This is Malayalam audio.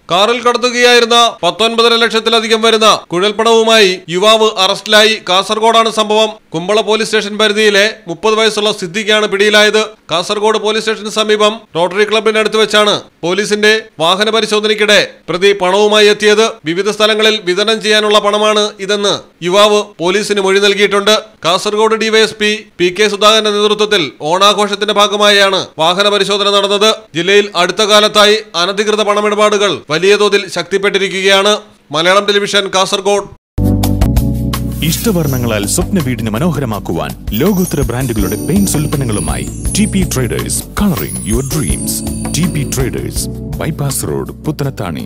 കാറിൽ കടത്തുകയായിരുന്ന പത്തൊൻപതര ലക്ഷത്തിലധികം വരുന്ന കുഴൽപ്പണവുമായി യുവാവ് അറസ്റ്റിലായി കാസർഗോഡാണ് സംഭവം കുമ്പള പോലീസ് സ്റ്റേഷൻ പരിധിയിലെ മുപ്പത് വയസ്സുള്ള സിദ്ദിഖാണ് പിടിയിലായത് കാസർഗോഡ് പോലീസ് സ്റ്റേഷന് സമീപം റോട്ടറി ക്ലബിനടുത്ത് വെച്ചാണ് പോലീസിന്റെ വാഹന പരിശോധനയ്ക്കിടെ പ്രതി പണവുമായി എത്തിയത് വിവിധ സ്ഥലങ്ങളിൽ വിതരണം ചെയ്യാനുള്ള പണമാണ് ഇതെന്ന് യുവാവ് പോലീസിന് മൊഴി നൽകിയിട്ടുണ്ട് കാസർഗോഡ് ഡിവൈഎസ്പി പി കെ സുധാകരന്റെ നേതൃത്വത്തിൽ ഓണാഘോഷത്തിന്റെ ഭാഗമായാണ് വാഹന പരിശോധന നടന്നത് ജില്ലയിൽ അടുത്ത കാലത്തായി അനധികൃത പണമിടപാടുകൾ വലിയ തോതിൽ ശക്തിപ്പെട്ടിരിക്കുകയാണ് മലയാളം ടെലിവിഷൻ കാസർഗോഡ് ഇഷ്ടവർണ്ണങ്ങളാൽ സ്വപ്ന വീടിന് മനോഹരമാക്കുവാൻ ലോകോത്തര ബ്രാൻഡുകളുടെ പെയിന്റ്സ് ഉൽപ്പന്നങ്ങളുമായി T P traders colouring your dreams T P traders bypass road Puthanathani